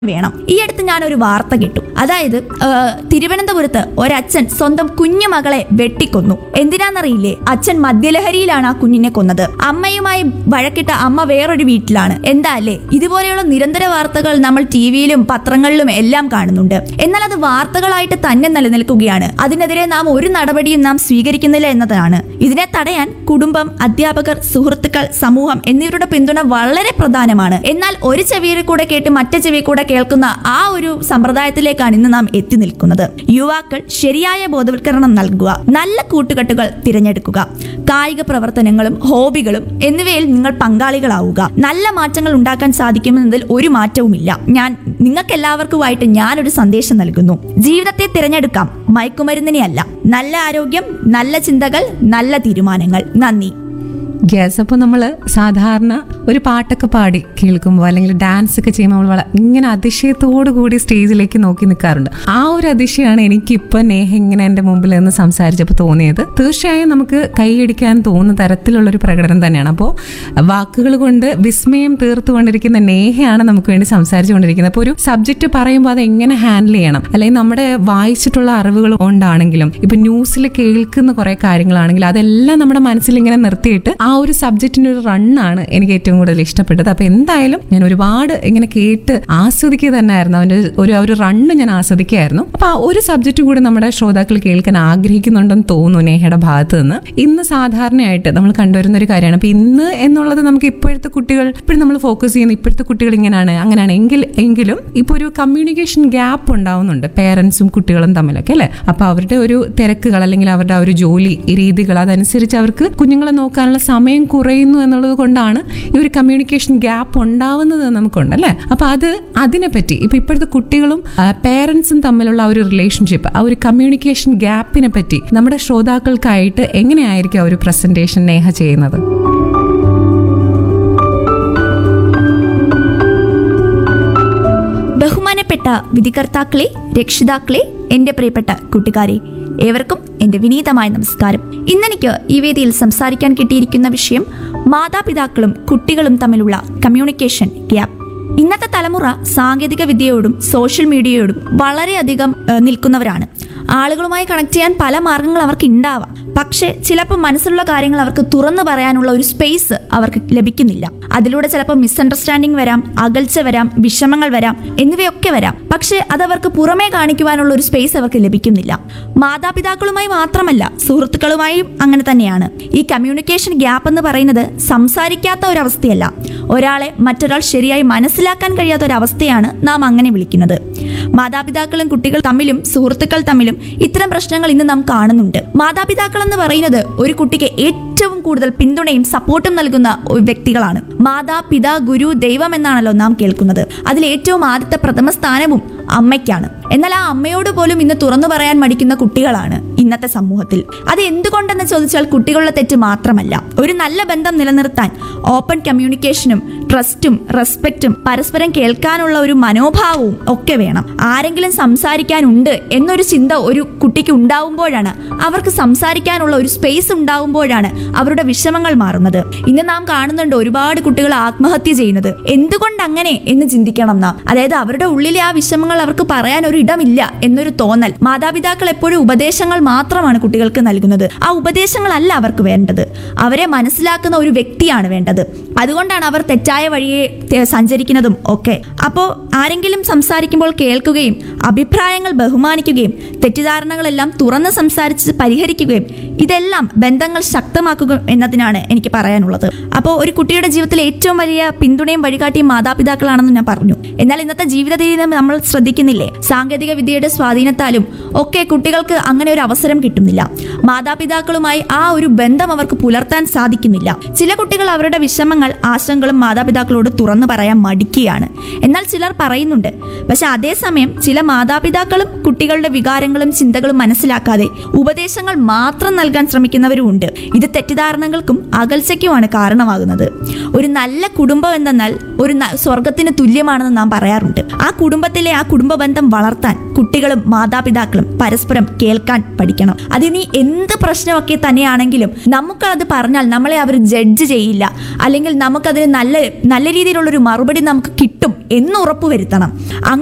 വേണം ഈ അടുത്ത് ഞാൻ ഒരു വാർത്ത കേട്ടു അതായത് ആ, തിരുവനന്തപുരത്ത് ഒരച്ഛൻ സ്വന്തം കുഞ്ഞു മകളെ വെട്ടിക്കൊന്നു എന്തിനാന്നറിയില്ലേ അച്ഛൻ മദ്യലഹരിയിലാണ് ആ കുഞ്ഞിനെ കൊന്നത് അമ്മയുമായി വഴക്കിട്ട അമ്മ വേറൊരു വീട്ടിലാണ് എന്താ അല്ലേ ഇതുപോലെയുള്ള നിരന്തര വാർത്തകൾ നമ്മൾ ടി വിയിലും പത്രങ്ങളിലും എല്ലാം കാണുന്നുണ്ട് എന്നാൽ അത് വാർത്തകളായിട്ട് തന്നെ നിലനിൽക്കുകയാണ് അതിനെതിരെ നാം ഒരു നടപടിയും നാം സ്വീകരിക്കുന്നില്ല എന്നതാണ് ഇതിനെ തടയാൻ കുടുംബം അധ്യാപകർ സുഹൃത്തുക്കൾ സമൂഹം എന്നിവരുടെ പിന്തുണ വളരെ പ്രധാനമാണ് എന്നാൽ ഒരു ചെവിയിൽ കൂടെ കേട്ട് മറ്റേ ചെവി കൂടെ കേൾക്കുന്ന ആ ഒരു സമ്പ്രദായത്തിലേക്കാണ് ഇന്ന് നാം എത്തി നിൽക്കുന്നത് യുവാക്കൾ ശരിയായ ബോധവൽക്കരണം നൽകുക നല്ല കൂട്ടുകെട്ടുകൾ തിരഞ്ഞെടുക്കുക കായിക പ്രവർത്തനങ്ങളും ഹോബികളും എന്നിവയിൽ നിങ്ങൾ പങ്കാളികളാവുക നല്ല മാറ്റങ്ങൾ ഉണ്ടാക്കാൻ സാധിക്കുമെന്നതിൽ ഒരു മാറ്റവുമില്ല ഞാൻ നിങ്ങൾക്ക് എല്ലാവർക്കുമായിട്ട് ഞാനൊരു സന്ദേശം നൽകുന്നു ജീവിതത്തെ തിരഞ്ഞെടുക്കാം മയക്കുമരുന്നിനെ അല്ല നല്ല ആരോഗ്യം നല്ല ചിന്തകൾ നല്ല തീരുമാനങ്ങൾ നന്ദി യെസ് അപ്പോൾ നമ്മൾ സാധാരണ ഒരു പാട്ടൊക്കെ പാടി കേൾക്കുമ്പോൾ അല്ലെങ്കിൽ ഡാൻസ് ഒക്കെ ചെയ്യുമ്പോൾ നമ്മൾ വള- ഇങ്ങനെ അതിശയത്തോടു കൂടി സ്റ്റേജിലേക്ക് നോക്കി നിൽക്കാറുണ്ട് ആ ഒരു അതിശയമാണ് എനിക്കിപ്പോൾ നേഹ ഇങ്ങനെ എൻ്റെ മുമ്പിൽ നിന്ന് സംസാരിച്ചപ്പോൾ തോന്നിയത് തീർച്ചയായും നമുക്ക് കൈയടിക്കാൻ തോന്നുന്ന തരത്തിലുള്ളൊരു പ്രകടനം തന്നെയാണ് അപ്പോൾ വാക്കുകൾ കൊണ്ട് വിസ്മയം തീർത്തുകൊണ്ടിരിക്കുന്ന നേഹയാണ് നമുക്ക് വേണ്ടി സംസാരിച്ചുകൊണ്ടിരിക്കുന്നത് അപ്പോൾ ഒരു സബ്ജക്റ്റ് പറയുമ്പോൾ അത് എങ്ങനെ ഹാൻഡിൽ ചെയ്യണം അല്ലെങ്കിൽ നമ്മുടെ വായിച്ചിട്ടുള്ള അറിവുകൾ കൊണ്ടാണെങ്കിലും ഇപ്പൊ ന്യൂസിൽ കേൾക്കുന്ന കുറെ കാര്യങ്ങളാണെങ്കിലും അതെല്ലാം നമ്മുടെ മനസ്സിൽ ഇങ്ങനെ നിർത്തിയിട്ട് ആ ഒരു സബ്ജക്റ്റിന്റെ ഒരു റണ്ണാണ് എനിക്ക് ഏറ്റവും കൂടുതൽ ഇഷ്ടപ്പെട്ടത് അപ്പൊ എന്തായാലും ഞാൻ ഒരുപാട് ഇങ്ങനെ കേട്ട് ആസ്വദിക്കുക തന്നെയായിരുന്നു അവന്റെ ഒരു ആ ഒരു റണ്ണ് ഞാൻ ആസ്വദിക്കുകയായിരുന്നു അപ്പൊ ആ ഒരു സബ്ജക്റ്റ് കൂടി നമ്മുടെ ശ്രോതാക്കൾ കേൾക്കാൻ ആഗ്രഹിക്കുന്നുണ്ടെന്ന് തോന്നുന്നു നേഹയുടെ ഭാഗത്ത് നിന്ന് ഇന്ന് സാധാരണയായിട്ട് നമ്മൾ കണ്ടുവരുന്ന ഒരു കാര്യമാണ് അപ്പൊ ഇന്ന് എന്നുള്ളത് നമുക്ക് ഇപ്പോഴത്തെ കുട്ടികൾ ഇപ്പോഴും നമ്മൾ ഫോക്കസ് ചെയ്യുന്ന ഇപ്പോഴത്തെ കുട്ടികൾ ഇങ്ങനെയാണ് അങ്ങനെയാണ് എങ്കിൽ എങ്കിലും ഇപ്പൊ ഒരു കമ്മ്യൂണിക്കേഷൻ ഗ്യാപ്പ് ഉണ്ടാവുന്നുണ്ട് പേരൻസും കുട്ടികളും തമ്മിലൊക്കെ അല്ലെ അപ്പൊ അവരുടെ ഒരു തിരക്കുകൾ അല്ലെങ്കിൽ അവരുടെ ആ ഒരു ജോലി ഈ രീതികൾ അതനുസരിച്ച് അവർക്ക് കുഞ്ഞുങ്ങളെ നോക്കാനുള്ള സമയം കുറയുന്നു എന്നുള്ളത് കൊണ്ടാണ് ഈ ഒരു കമ്മ്യൂണിക്കേഷൻ ഗ്യാപ്പ് ഉണ്ടാവുന്നത് നമുക്കുണ്ട് അല്ലെ അപ്പൊ അത് അതിനെപ്പറ്റി ഇപ്പൊ ഇപ്പോഴത്തെ കുട്ടികളും പേരൻസും തമ്മിലുള്ള ആ ഒരു റിലേഷൻഷിപ്പ് ആ ഒരു കമ്മ്യൂണിക്കേഷൻ ഗ്യാപ്പിനെ പറ്റി നമ്മുടെ ശ്രോതാക്കൾക്കായിട്ട് എങ്ങനെയായിരിക്കും ആ ഒരു പ്രസന്റേഷൻ നേഹ ചെയ്യുന്നത് ബഹുമാനപ്പെട്ട വിധികർത്താക്കളെ രക്ഷിതാക്കളെ എന്റെ പ്രിയപ്പെട്ട കൂട്ടുകാരെ ഏവർക്കും എന്റെ വിനീതമായ നമസ്കാരം ഇന്നെനിക്ക് ഈ വേദിയിൽ സംസാരിക്കാൻ കിട്ടിയിരിക്കുന്ന വിഷയം മാതാപിതാക്കളും കുട്ടികളും തമ്മിലുള്ള കമ്മ്യൂണിക്കേഷൻ ഗ്യാപ്പ് ഇന്നത്തെ തലമുറ സാങ്കേതിക വിദ്യയോടും സോഷ്യൽ മീഡിയയോടും വളരെയധികം ഏഹ്, നിൽക്കുന്നവരാണ് ആളുകളുമായി കണക്ട് ചെയ്യാൻ പല മാർഗങ്ങൾ അവർക്ക് ഉണ്ടാവാം പക്ഷേ ചിലപ്പോൾ മനസ്സിലുള്ള കാര്യങ്ങൾ അവർക്ക് തുറന്നു പറയാനുള്ള ഒരു സ്പേസ് അവർക്ക് ലഭിക്കുന്നില്ല അതിലൂടെ ചിലപ്പോൾ മിസ്അണ്ടർസ്റ്റാൻഡിങ് വരാം അകൽച്ച വരാം വിഷമങ്ങൾ വരാം എന്നിവയൊക്കെ വരാം പക്ഷേ അതവർക്ക് പുറമേ കാണിക്കുവാനുള്ള ഒരു സ്പേസ് അവർക്ക് ലഭിക്കുന്നില്ല മാതാപിതാക്കളുമായി മാത്രമല്ല സുഹൃത്തുക്കളുമായും അങ്ങനെ തന്നെയാണ് ഈ കമ്മ്യൂണിക്കേഷൻ ഗ്യാപ്പ് എന്ന് പറയുന്നത് സംസാരിക്കാത്ത ഒരവസ്ഥയല്ല ഒരാളെ മറ്റൊരാൾ ശരിയായി മനസ്സിലാക്കാൻ കഴിയാത്ത ഒരവസ്ഥയാണ് നാം അങ്ങനെ വിളിക്കുന്നത് മാതാപിതാക്കളും കുട്ടികൾ തമ്മിലും സുഹൃത്തുക്കൾ തമ്മിലും ഇത്തരം പ്രശ്നങ്ങൾ ഇന്ന് നാം കാണുന്നുണ്ട് മാതാപിതാക്കൾ എന്ന് പറയുന്നത് ഒരു കുട്ടിക്ക് ഏറ്റവും കൂടുതൽ പിന്തുണയും സപ്പോർട്ടും നൽകുന്ന ഒരു വ്യക്തികളാണ് മാതാപിതാ ഗുരു ദൈവം എന്നാണല്ലോ നാം കേൾക്കുന്നത് അതിൽ ഏറ്റവും ആദ്യത്തെ പ്രഥമ സ്ഥാനവും അമ്മയ്ക്കാണ് എന്നാൽ ആ അമ്മയോട് പോലും ഇന്ന് തുറന്നു പറയാൻ മടിക്കുന്ന കുട്ടികളാണ് ഇന്നത്തെ സമൂഹത്തിൽ അത് എന്തുകൊണ്ടെന്ന് ചോദിച്ചാൽ കുട്ടികളുടെ തെറ്റ് മാത്രമല്ല ഒരു നല്ല ബന്ധം നിലനിർത്താൻ ഓപ്പൺ കമ്മ്യൂണിക്കേഷനും ട്രസ്റ്റും റെസ്പെക്റ്റും പരസ്പരം കേൾക്കാനുള്ള ഒരു മനോഭാവവും ഒക്കെ വേണം ആരെങ്കിലും സംസാരിക്കാനുണ്ട് എന്നൊരു ചിന്ത ഒരു കുട്ടിക്ക് ഉണ്ടാവുമ്പോഴാണ് അവർക്ക് സംസാരിക്കാനുള്ള ഒരു സ്പേസ് ഉണ്ടാവുമ്പോഴാണ് അവരുടെ വിഷമങ്ങൾ മാറുന്നത് ഇന്ന് നാം കാണുന്നുണ്ട് ഒരുപാട് കുട്ടികൾ ആത്മഹത്യ ചെയ്യുന്നത് എന്തുകൊണ്ട് അങ്ങനെ എന്ന് ചിന്തിക്കണം നാം അതായത് അവരുടെ ഉള്ളിലെ ആ വിഷമങ്ങൾ അവർക്ക് പറയാൻ ഒരു ഇടമില്ല എന്നൊരു തോന്നൽ മാതാപിതാക്കൾ എപ്പോഴും ഉപദേശങ്ങൾ മാത്രമാണ് കുട്ടികൾക്ക് നൽകുന്നത് ആ ഉപദേശങ്ങളല്ല അവർക്ക് വേണ്ടത് അവരെ മനസ്സിലാക്കുന്ന ഒരു വ്യക്തിയാണ് വേണ്ടത് അതുകൊണ്ടാണ് അവർ തെറ്റായ വഴിയെ തെ- സഞ്ചരിക്കുന്നതും ഒക്കെ അപ്പോൾ ആരെങ്കിലും സംസാരിക്കുമ്പോൾ കേൾക്കുകയും അഭിപ്രായങ്ങൾ ബഹുമാനിക്കുകയും തെറ്റിദ്ധാരണകളെല്ലാം തുറന്ന് സംസാരിച്ച് പരിഹരിക്കുകയും ഇതെല്ലാം ബന്ധങ്ങൾ ശക്തമാക്കുക എന്നതിനാണ് എനിക്ക് പറയാനുള്ളത് അപ്പോൾ ഒരു കുട്ടിയുടെ ജീവിതത്തിൽ ഏറ്റവും വലിയ പിന്തുണയും വഴികാട്ടിയും മാതാപിതാക്കളാണെന്ന് ഞാൻ പറഞ്ഞു എന്നാൽ ഇന്നത്തെ ജീവിത രീതി നമ്മൾ ശ്രദ്ധിക്കുന്നില്ലേ സാങ്കേതിക വിദ്യയുടെ സ്വാധീനത്താലും ഒക്കെ കുട്ടികൾക്ക് അങ്ങനെ ഒരു അവസരം കിട്ടുന്നില്ല മാതാപിതാക്കളുമായി ആ ഒരു ബന്ധം അവർക്ക് പുലർത്താൻ സാധിക്കുന്നില്ല ചില കുട്ടികൾ അവരുടെ വിഷമങ്ങൾ ആശങ്കകളും മാതാപിതാക്കളോട് തുറന്നു പറയാൻ മടിക്കുകയാണ് എന്നാൽ ചിലർ പറയുന്നുണ്ട് പക്ഷെ അതേസമയം ചില മാതാപിതാക്കളും കുട്ടികളുടെ വികാരങ്ങളും ചിന്തകളും മനസ്സിലാക്കാതെ ഉപദേശങ്ങൾ മാത്രം നൽകാൻ ശ്രമിക്കുന്നവരും ഉണ്ട് ഇത് തെറ്റിദ്ധാരണകൾക്കും അകൽച്ചയ്ക്കുമാണ് കാരണമാകുന്നത് ഒരു നല്ല കുടുംബം എന്തെന്നാൽ ഒരു ന- സ്വർഗത്തിന് തുല്യമാണെന്ന് നാം പറയാറുണ്ട് ആ കുടുംബത്തിലെ ആ കുടുംബ ബന്ധം വളർത്താൻ കുട്ടികളും മാതാപിതാക്കളും പരസ്പരം കേൾക്കാൻ പഠിക്കണം അതിനി എന്ത് പ്രശ്നമൊക്കെ തന്നെയാണെങ്കിലും നമുക്കത് പറഞ്ഞാൽ നമ്മളെ അവർ ജഡ്ജ് ചെയ്യില്ല അല്ലെങ്കിൽ നമുക്കതിന് നല്ല നല്ല രീതിയിലുള്ളൊരു മറുപടി നമുക്ക് കിട്ടും എന്ന് ഉറപ്പുവരുത്തണം